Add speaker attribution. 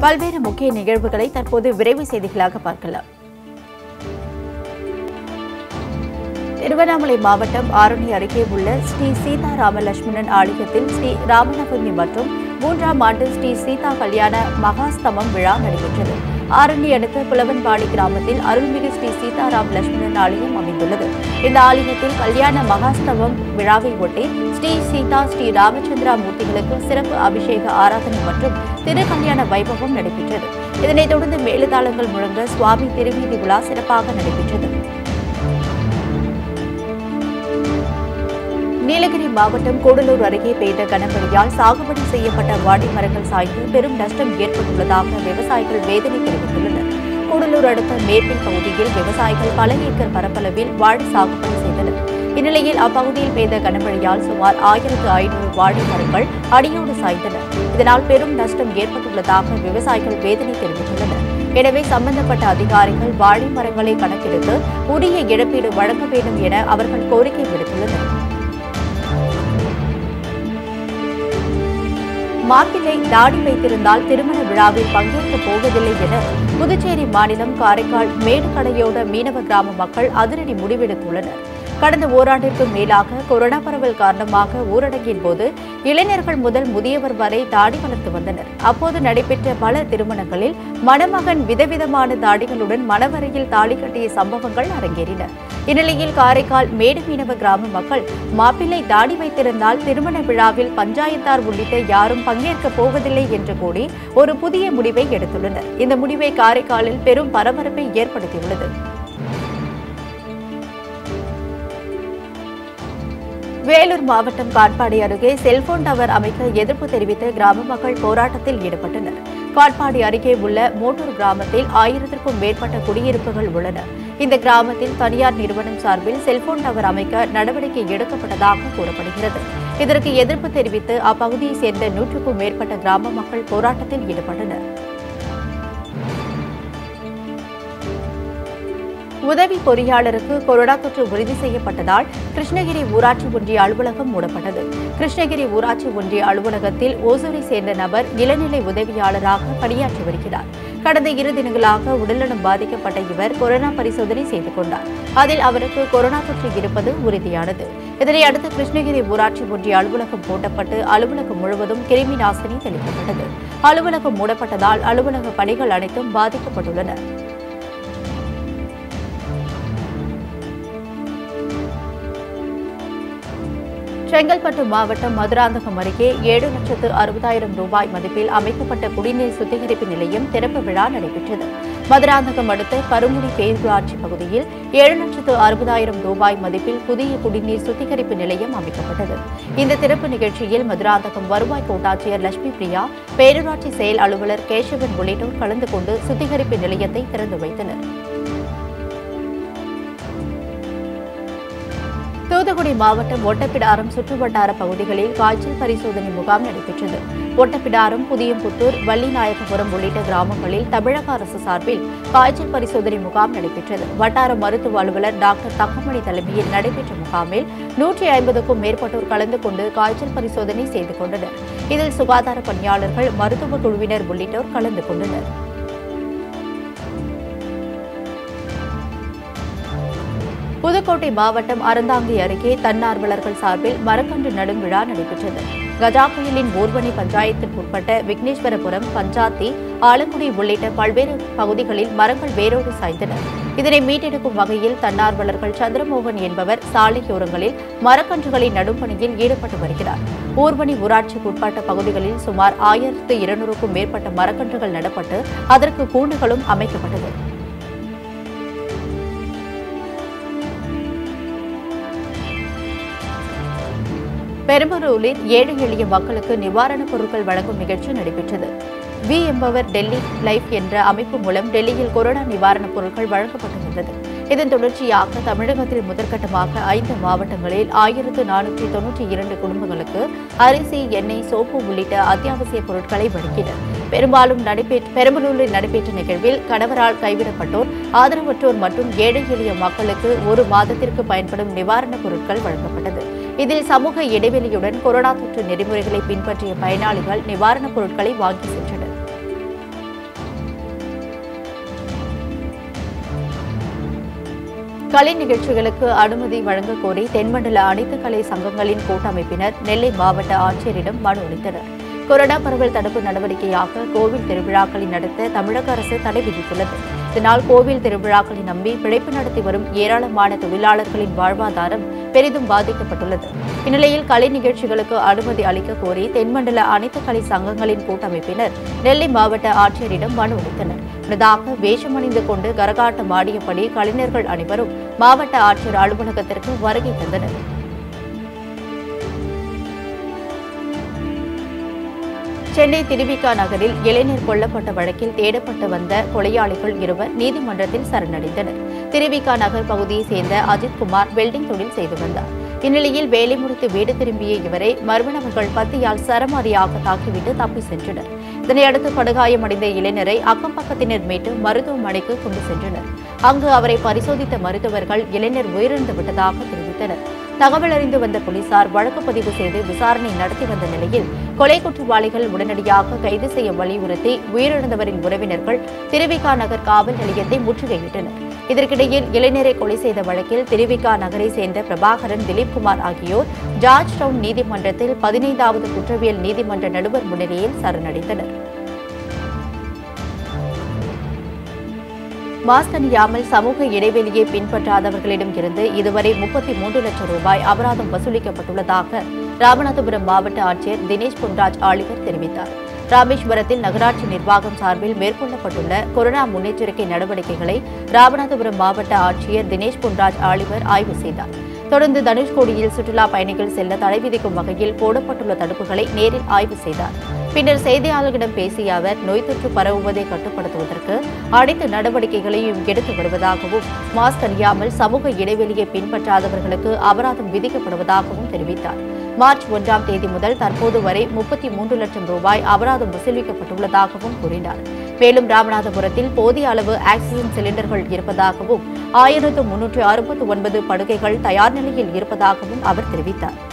Speaker 1: பல்வேறு முக்கிய நிகழ்வுகளை தற்போது விரைவு செய்திகளாக பார்க்கலாம் திருவண்ணாமலை மாவட்டம் ஆரணி அருகே உள்ள ஸ்ரீ சீதாராம லட்சுமணன் ஆலயத்தில் ஸ்ரீ ராமநவமி மற்றும் மூன்றாம் ஆண்டு ஸ்ரீ சீதா கல்யாண மகாஸ்தமம் விழா நடைபெற்றது ஆரணி அடுத்த புலவன்பாடி கிராமத்தில் அருள்மிகு ஸ்ரீ சீதாராம் லட்சுமணன் ஆலயம் அமைந்துள்ளது இந்த ஆலயத்தில் கல்யாண மகாஸ்தவம் விழாவை ஒட்டி ஸ்ரீ சீதா ஸ்ரீ ராமச்சந்திரா மூர்த்திகளுக்கு சிறப்பு அபிஷேக ஆராதனை மற்றும் திருக்கல்யாண வைபவம் நடைபெற்றது இதனைத் தொடர்ந்து மேலுதாளங்கள் முழங்க சுவாமி திருவீதி விழா சிறப்பாக நடைபெற்றது நீலகிரி மாவட்டம் கூடலூர் அருகே பெய்த கனமழையால் சாகுபடி செய்யப்பட்ட வாழை மரங்கள் சாய்ந்து பெரும் நஷ்டம் ஏற்பட்டுள்ளதாக விவசாயிகள் வேதனை தெரிவித்துள்ளனர் கூடலூர் அடுத்த மேற்பில் பகுதியில் விவசாயிகள் பல ஏக்கர் பரப்பளவில் வாழை சாகுபடி செய்தனர் இந்நிலையில் அப்பகுதியில் பெய்த கனமழையால் சுமார் ஆயிரத்து ஐநூறு வாழை மரங்கள் அடியோடு சாய்ந்தன இதனால் பெரும் நஷ்டம் ஏற்பட்டுள்ளதாக விவசாயிகள் வேதனை தெரிவித்துள்ளனர் எனவே சம்பந்தப்பட்ட அதிகாரிகள் வாழை மரங்களை கணக்கெடுத்து உரிய இழப்பீடு வழங்க வேண்டும் என அவர்கள் கோரிக்கை விடுத்துள்ளனர் மாப்பிள்ளை தாடி வைத்திருந்தால் திருமண விழாவில் பங்கேற்கப் போவதில்லை என புதுச்சேரி மாநிலம் காரைக்கால் மேடுகடையோட மீனவ கிராம மக்கள் அதிரடி முடிவெடுத்துள்ளனர் கடந்த ஓராண்டிற்கும் மேலாக கொரோனா பரவல் காரணமாக ஊரடங்கின் போது இளைஞர்கள் முதல் முதியவர் வரை தாடி வளர்த்து வந்தனர் அப்போது நடைபெற்ற பல திருமணங்களில் மணமகன் விதவிதமான தாடிகளுடன் மணவரையில் தாலி கட்டிய சம்பவங்கள் அரங்கேறின இந்நிலையில் காரைக்கால் மேடு மீனவ கிராம மக்கள் மாப்பிள்ளை தாடி வைத்திருந்தால் திருமண விழாவில் பஞ்சாயத்தார் உள்ளிட்ட யாரும் பங்கேற்கப் போவதில்லை என்று கூறி ஒரு புதிய முடிவை எடுத்துள்ளனர் இந்த முடிவை காரைக்காலில் பெரும் பரபரப்பை ஏற்படுத்தியுள்ளது வேலூர் மாவட்டம் காட்பாடி அருகே செல்போன் டவர் அமைக்க எதிர்ப்பு தெரிவித்து கிராம மக்கள் போராட்டத்தில் ஈடுபட்டனர் காட்பாடி அருகே உள்ள மோட்டூர் கிராமத்தில் ஆயிரத்திற்கும் மேற்பட்ட குடியிருப்புகள் உள்ளன இந்த கிராமத்தில் தனியார் நிறுவனம் சார்பில் செல்போன் டவர் அமைக்க நடவடிக்கை எடுக்கப்பட்டதாக கூறப்படுகிறது இதற்கு எதிர்ப்பு தெரிவித்து அப்பகுதியைச் சேர்ந்த நூற்றுக்கும் மேற்பட்ட கிராம மக்கள் போராட்டத்தில் ஈடுபட்டனர் உதவி பொறியாளருக்கு கொரோனா தொற்று உறுதி செய்யப்பட்டதால் கிருஷ்ணகிரி ஊராட்சி ஒன்றிய அலுவலகம் மூடப்பட்டது கிருஷ்ணகிரி ஊராட்சி ஒன்றிய அலுவலகத்தில் ஓசூரை சேர்ந்த நபர் இளநிலை உதவியாளராக பணியாற்றி வருகிறார் கடந்த இரு தினங்களாக உடல்நலம் பாதிக்கப்பட்ட இவர் கொரோனா பரிசோதனை செய்து கொண்டார் அதில் அவருக்கு கொரோனா தொற்று இருப்பது உறுதியானது இதனை அடுத்து கிருஷ்ணகிரி ஊராட்சி ஒன்றிய அலுவலகம் பூட்டப்பட்டு அலுவலகம் முழுவதும் கிருமி நாசினி தெளிக்கப்பட்டது அலுவலகம் மூடப்பட்டதால் அலுவலக பணிகள் அனைத்தும் பாதிக்கப்பட்டுள்ளன செங்கல்பட்டு மாவட்டம் மதுராந்தகம் அருகே ஏழு லட்சத்து அறுபதாயிரம் ரூபாய் மதிப்பில் அமைக்கப்பட்ட குடிநீர் சுத்திகரிப்பு நிலையம் திறப்பு விழா நடைபெற்றது மதுராந்தகம் அடுத்த கருமுடி பேரூராட்சி பகுதியில் ஏழு லட்சத்து அறுபதாயிரம் ரூபாய் மதிப்பில் புதிய குடிநீர் சுத்திகரிப்பு நிலையம் அமைக்கப்பட்டது இந்த திறப்பு நிகழ்ச்சியில் மதுராந்தகம் வருவாய் கோட்டாட்சியர் லட்சுமி பிரியா பேரூராட்சி செயல் அலுவலர் கேசவன் உள்ளிட்டோர் கலந்து கொண்டு சுத்திகரிப்பு நிலையத்தை திறந்து வைத்தனர் தூத்துக்குடி மாவட்டம் ஒட்டப்பிடாரம் சுற்றுவட்டார பகுதிகளில் காய்ச்சல் பரிசோதனை முகாம் நடைபெற்றது ஒட்டப்பிடாரம் புதியம்புத்தூர் வள்ளிநாயகபுரம் உள்ளிட்ட கிராமங்களில் தமிழக அரசு சார்பில் காய்ச்சல் பரிசோதனை முகாம் நடைபெற்றது வட்டார மருத்துவ அலுவலர் டாக்டர் தங்கமணி தலைமையில் நடைபெற்ற முகாமில் நூற்றி ஐம்பதுக்கும் மேற்பட்டோர் கலந்து கொண்டு காய்ச்சல் பரிசோதனை செய்து கொண்டனர் இதில் சுகாதார பணியாளர்கள் மருத்துவ குழுவினர் உள்ளிட்டோர் கலந்து கொண்டனர் புதுக்கோட்டை மாவட்டம் அறந்தாங்கி அருகே தன்னார்வலர்கள் சார்பில் மரக்கன்று நடும் விழா நடைபெற்றது கஜா புயலின் ஊர்வனி பஞ்சாயத்திற்கு உட்பட்ட விக்னேஸ்வரபுரம் பஞ்சாத்தி ஆலங்குடி உள்ளிட்ட பல்வேறு பகுதிகளில் மரங்கள் வேரோடு சாய்ந்தன இதனை மீட்டெடுக்கும் வகையில் தன்னார்வலர்கள் சந்திரமோகன் என்பவர் சாலையோரங்களில் மரக்கன்றுகளை நடும் பணியில் ஈடுபட்டு வருகிறார் ஊர்வனி ஊராட்சிக்கு உட்பட்ட பகுதிகளில் சுமார் ஆயிரத்து இருநூறுக்கும் மேற்பட்ட மரக்கன்றுகள் நடப்பட்டு அதற்கு கூண்டுகளும் அமைக்கப்பட்டது பெரும்பலூரில் ஏழை எளிய மக்களுக்கு நிவாரணப் பொருட்கள் வழங்கும் நிகழ்ச்சி நடைபெற்றது வி என்பவர் டெல்லி லைஃப் என்ற அமைப்பு மூலம் டெல்லியில் கொரோனா நிவாரணப் பொருட்கள் வழங்கப்பட்டு வந்தது இதன் தொடர்ச்சியாக தமிழகத்தில் முதற்கட்டமாக ஐந்து மாவட்டங்களில் ஆயிரத்து நானூற்றி தொன்னூற்றி இரண்டு குடும்பங்களுக்கு அரிசி எண்ணெய் சோப்பு உள்ளிட்ட அத்தியாவசிய பொருட்களை வழங்கினர் பெரும்பாலும் நடைபெற்ற பெரம்பலூரில் நடைபெற்ற நிகழ்வில் கணவரால் கைவிடப்பட்டோர் ஆதரவற்றோர் மற்றும் ஏழை எளிய மக்களுக்கு ஒரு மாதத்திற்கு பயன்படும் நிவாரணப் பொருட்கள் வழங்கப்பட்டது இதில் சமூக இடைவெளியுடன் கொரோனா தொற்று நெறிமுறைகளை பின்பற்றிய பயனாளிகள் நிவாரணப் பொருட்களை வாங்கி சென்றனர் கலை நிகழ்ச்சிகளுக்கு அனுமதி வழங்க கோரி தென்மண்டல அனைத்து கலை சங்கங்களின் கூட்டமைப்பினர் நெல்லை மாவட்ட ஆட்சியரிடம் மனு அளித்தனர் கொரோனா பரவல் தடுப்பு நடவடிக்கையாக கோவில் திருவிழாக்களை நடத்த தமிழக அரசு தடை விதித்துள்ளது இதனால் கோவில் திருவிழாக்களை நம்பி பிழைப்பு நடத்தி வரும் ஏராளமான தொழிலாளர்களின் வாழ்வாதாரம் பெரிதும் பாதிக்கப்பட்டுள்ளது இந்நிலையில் கலை நிகழ்ச்சிகளுக்கு அனுமதி அளிக்க கோரி தென்மண்டல அனைத்து கலை சங்கங்களின் கூட்டமைப்பினர் நெல்லை மாவட்ட ஆட்சியரிடம் மனு அளித்தனர் முன்னதாக வேஷமணிந்து கொண்டு கரகாட்டம் ஆடியபடி கலைஞர்கள் அனைவரும் மாவட்ட ஆட்சியர் அலுவலகத்திற்கு வருகை தந்தனர் சென்னை திருவிகா நகரில் இளைஞர் கொல்லப்பட்ட வழக்கில் தேடப்பட்டு வந்த கொலையாளிகள் இருவர் நீதிமன்றத்தில் சரணடைந்தனர் திருவிகா நகர் பகுதியைச் சேர்ந்த அஜித்குமார் வெல்டிங் தொழில் செய்து வந்தார் இந்நிலையில் வேலை முடித்து வீடு திரும்பிய இவரை மர்ம நபர்கள் பத்தியால் சரமாரியாக தாக்கிவிட்டு தப்பி சென்றனர் இதனையடுத்து படுகாயமடைந்த இளைஞரை அக்கம் பக்கத்தினர் மீட்டு மருத்துவமனைக்கு கொண்டு சென்றனர் அங்கு அவரை பரிசோதித்த மருத்துவர்கள் இளைஞர் உயிரிழந்து விட்டதாக தெரிவித்தனர் தகவல் அறிந்து வந்த போலீசார் வழக்கு பதிவு செய்து விசாரணை நடத்தி வந்த நிலையில் கொலை குற்றவாளிகள் உடனடியாக கைது செய்ய வலியுறுத்தி உயிரிழந்தவரின் உறவினர்கள் திருவிகா நகர் காவல் நிலையத்தை முற்றுகையிட்டனர் இதற்கிடையில் இளைஞரை கொலை செய்த வழக்கில் திருவிகா நகரை சேர்ந்த பிரபாகரன் திலீப்குமார் ஆகியோர் ஜார்ஜ் டவுன் நீதிமன்றத்தில் பதினைந்தாவது குற்றவியல் நீதிமன்ற நடுவர் முன்னிலையில் சரணடைந்தனர் மாஸ்க் அணியாமல் சமூக இடைவெளியை பின்பற்றாதவர்களிடம் இருந்து இதுவரை முப்பத்தி மூன்று லட்சம் ரூபாய் அபராதம் வசூலிக்கப்பட்டுள்ளதாக ராமநாதபுரம் மாவட்ட ஆட்சியர் தினேஷ் பொன்ராஜ் ஆலிவர் தெரிவித்தார் ராமேஸ்வரத்தில் நகராட்சி நிர்வாகம் சார்பில் மேற்கொள்ளப்பட்டுள்ள கொரோனா முன்னெச்சரிக்கை நடவடிக்கைகளை ராமநாதபுரம் மாவட்ட ஆட்சியர் தினேஷ் பொன்ராஜ் ஆலிவர் ஆய்வு செய்தார் தொடர்ந்து தனுஷ்கோடியில் சுற்றுலா பயணிகள் செல்ல தடை விதிக்கும் வகையில் போடப்பட்டுள்ள தடுப்புகளை நேரில் ஆய்வு செய்தார் பின்னர் செய்தியாளர்களிடம் பேசிய அவர் நோய் தொற்று பரவுவதை கட்டுப்படுத்துவதற்கு அனைத்து நடவடிக்கைகளையும் எடுத்து வருவதாகவும் மாஸ்க் அணியாமல் சமூக இடைவெளியை பின்பற்றாதவர்களுக்கு அபராதம் விதிக்கப்படுவதாகவும் தெரிவித்தார் மார்ச் ஒன்றாம் தேதி முதல் தற்போது வரை முப்பத்தி மூன்று லட்சம் ரூபாய் அபராதம் வசூலிக்கப்பட்டுள்ளதாகவும் கூறினார் மேலும் ராமநாதபுரத்தில் போதிய அளவு ஆக்சிஜன் சிலிண்டர்கள் இருப்பதாகவும் ஆயிரத்து முன்னூற்று அறுபத்து ஒன்பது படுக்கைகள் தயார் நிலையில் இருப்பதாகவும் அவர் தெரிவித்தார்